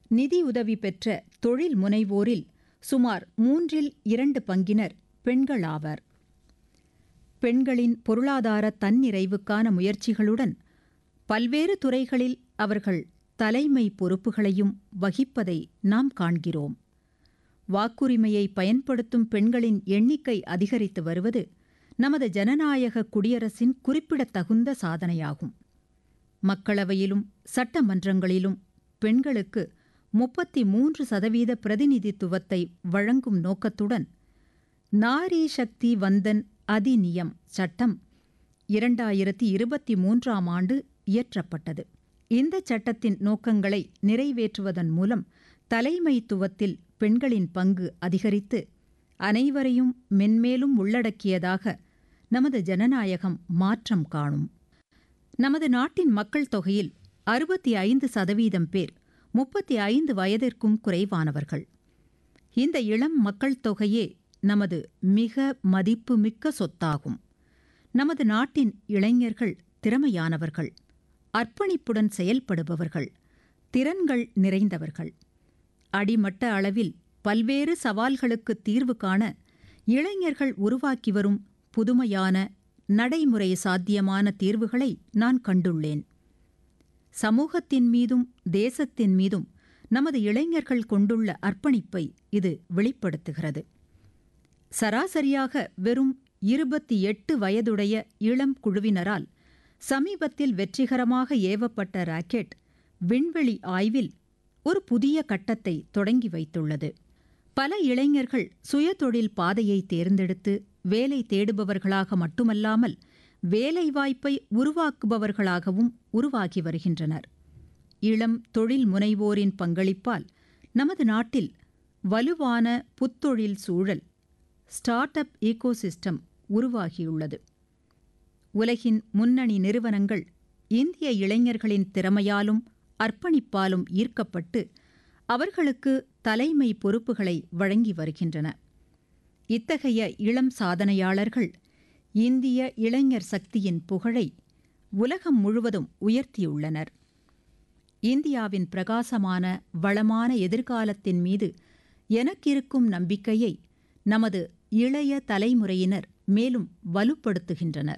நிதியுதவி பெற்ற தொழில் முனைவோரில் சுமார் மூன்றில் இரண்டு பங்கினர் பெண்களாவர் பெண்களின் பொருளாதார தன்னிறைவுக்கான முயற்சிகளுடன் பல்வேறு துறைகளில் அவர்கள் தலைமை பொறுப்புகளையும் வகிப்பதை நாம் காண்கிறோம் வாக்குரிமையை பயன்படுத்தும் பெண்களின் எண்ணிக்கை அதிகரித்து வருவது நமது ஜனநாயக குடியரசின் குறிப்பிடத்தகுந்த சாதனையாகும் மக்களவையிலும் சட்டமன்றங்களிலும் பெண்களுக்கு முப்பத்தி மூன்று சதவீத பிரதிநிதித்துவத்தை வழங்கும் நோக்கத்துடன் நாரி சக்தி வந்தன் அதிநியம் சட்டம் இரண்டாயிரத்தி இருபத்தி மூன்றாம் ஆண்டு இயற்றப்பட்டது இந்த சட்டத்தின் நோக்கங்களை நிறைவேற்றுவதன் மூலம் தலைமைத்துவத்தில் பெண்களின் பங்கு அதிகரித்து அனைவரையும் மென்மேலும் உள்ளடக்கியதாக நமது ஜனநாயகம் மாற்றம் காணும் நமது நாட்டின் மக்கள் தொகையில் அறுபத்தி ஐந்து சதவீதம் பேர் முப்பத்தி ஐந்து வயதிற்கும் குறைவானவர்கள் இந்த இளம் மக்கள் தொகையே நமது மிக மதிப்புமிக்க சொத்தாகும் நமது நாட்டின் இளைஞர்கள் திறமையானவர்கள் அர்ப்பணிப்புடன் செயல்படுபவர்கள் திறன்கள் நிறைந்தவர்கள் அடிமட்ட அளவில் பல்வேறு சவால்களுக்கு தீர்வு காண இளைஞர்கள் உருவாக்கி வரும் புதுமையான நடைமுறை சாத்தியமான தீர்வுகளை நான் கண்டுள்ளேன் சமூகத்தின் மீதும் தேசத்தின் மீதும் நமது இளைஞர்கள் கொண்டுள்ள அர்ப்பணிப்பை இது வெளிப்படுத்துகிறது சராசரியாக வெறும் இருபத்தி எட்டு வயதுடைய இளம் குழுவினரால் சமீபத்தில் வெற்றிகரமாக ஏவப்பட்ட ராக்கெட் விண்வெளி ஆய்வில் ஒரு புதிய கட்டத்தை தொடங்கி வைத்துள்ளது பல இளைஞர்கள் சுயதொழில் பாதையை தேர்ந்தெடுத்து வேலை தேடுபவர்களாக மட்டுமல்லாமல் வேலைவாய்ப்பை உருவாக்குபவர்களாகவும் உருவாகி வருகின்றனர் இளம் தொழில் முனைவோரின் பங்களிப்பால் நமது நாட்டில் வலுவான புத்தொழில் சூழல் ஸ்டார்ட் அப் ஈகோசிஸ்டம் உருவாகியுள்ளது உலகின் முன்னணி நிறுவனங்கள் இந்திய இளைஞர்களின் திறமையாலும் அர்ப்பணிப்பாலும் ஈர்க்கப்பட்டு அவர்களுக்கு தலைமை பொறுப்புகளை வழங்கி வருகின்றன இத்தகைய இளம் சாதனையாளர்கள் இந்திய இளைஞர் சக்தியின் புகழை உலகம் முழுவதும் உயர்த்தியுள்ளனர் இந்தியாவின் பிரகாசமான வளமான எதிர்காலத்தின் மீது எனக்கிருக்கும் நம்பிக்கையை நமது இளைய தலைமுறையினர் மேலும் வலுப்படுத்துகின்றனர்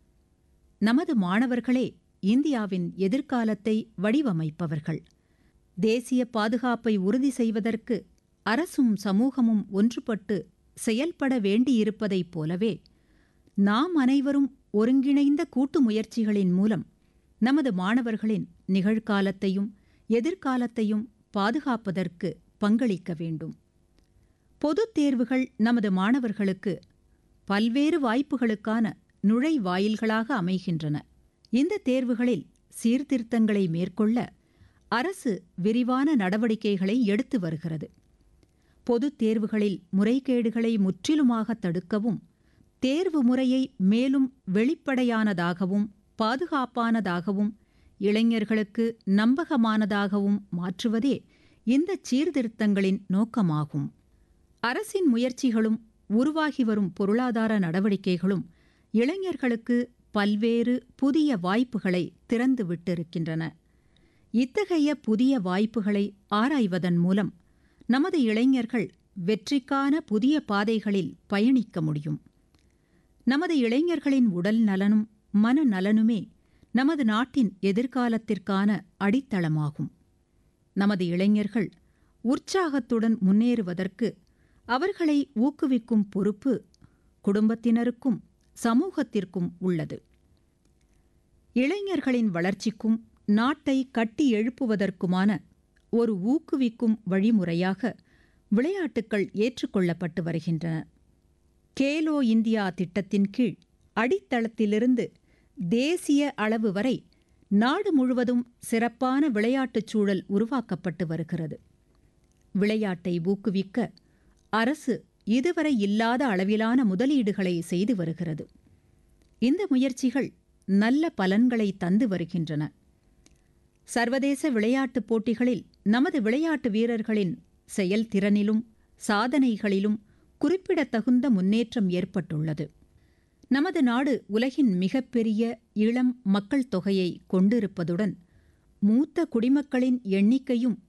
நமது மாணவர்களே இந்தியாவின் எதிர்காலத்தை வடிவமைப்பவர்கள் தேசிய பாதுகாப்பை உறுதி செய்வதற்கு அரசும் சமூகமும் ஒன்றுபட்டு செயல்பட வேண்டியிருப்பதைப் போலவே நாம் அனைவரும் ஒருங்கிணைந்த கூட்டு முயற்சிகளின் மூலம் நமது மாணவர்களின் நிகழ்காலத்தையும் எதிர்காலத்தையும் பாதுகாப்பதற்கு பங்களிக்க வேண்டும் பொதுத் தேர்வுகள் நமது மாணவர்களுக்கு பல்வேறு வாய்ப்புகளுக்கான நுழைவாயில்களாக அமைகின்றன இந்த தேர்வுகளில் சீர்திருத்தங்களை மேற்கொள்ள அரசு விரிவான நடவடிக்கைகளை எடுத்து வருகிறது பொதுத் தேர்வுகளில் முறைகேடுகளை முற்றிலுமாக தடுக்கவும் தேர்வு முறையை மேலும் வெளிப்படையானதாகவும் பாதுகாப்பானதாகவும் இளைஞர்களுக்கு நம்பகமானதாகவும் மாற்றுவதே இந்த சீர்திருத்தங்களின் நோக்கமாகும் அரசின் முயற்சிகளும் உருவாகி வரும் பொருளாதார நடவடிக்கைகளும் இளைஞர்களுக்கு பல்வேறு புதிய வாய்ப்புகளை திறந்து விட்டிருக்கின்றன இத்தகைய புதிய வாய்ப்புகளை ஆராய்வதன் மூலம் நமது இளைஞர்கள் வெற்றிக்கான புதிய பாதைகளில் பயணிக்க முடியும் நமது இளைஞர்களின் உடல் நலனும் மனநலனுமே நமது நாட்டின் எதிர்காலத்திற்கான அடித்தளமாகும் நமது இளைஞர்கள் உற்சாகத்துடன் முன்னேறுவதற்கு அவர்களை ஊக்குவிக்கும் பொறுப்பு குடும்பத்தினருக்கும் சமூகத்திற்கும் உள்ளது இளைஞர்களின் வளர்ச்சிக்கும் நாட்டை கட்டி எழுப்புவதற்குமான ஒரு ஊக்குவிக்கும் வழிமுறையாக விளையாட்டுக்கள் ஏற்றுக்கொள்ளப்பட்டு வருகின்றன கேலோ இந்தியா திட்டத்தின் கீழ் அடித்தளத்திலிருந்து தேசிய அளவு வரை நாடு முழுவதும் சிறப்பான விளையாட்டுச் சூழல் உருவாக்கப்பட்டு வருகிறது விளையாட்டை ஊக்குவிக்க அரசு இதுவரை இல்லாத அளவிலான முதலீடுகளை செய்து வருகிறது இந்த முயற்சிகள் நல்ல பலன்களை தந்து வருகின்றன சர்வதேச விளையாட்டுப் போட்டிகளில் நமது விளையாட்டு வீரர்களின் செயல்திறனிலும் சாதனைகளிலும் குறிப்பிடத்தகுந்த முன்னேற்றம் ஏற்பட்டுள்ளது நமது நாடு உலகின் மிகப்பெரிய இளம் மக்கள் தொகையை கொண்டிருப்பதுடன் மூத்த குடிமக்களின் எண்ணிக்கையும்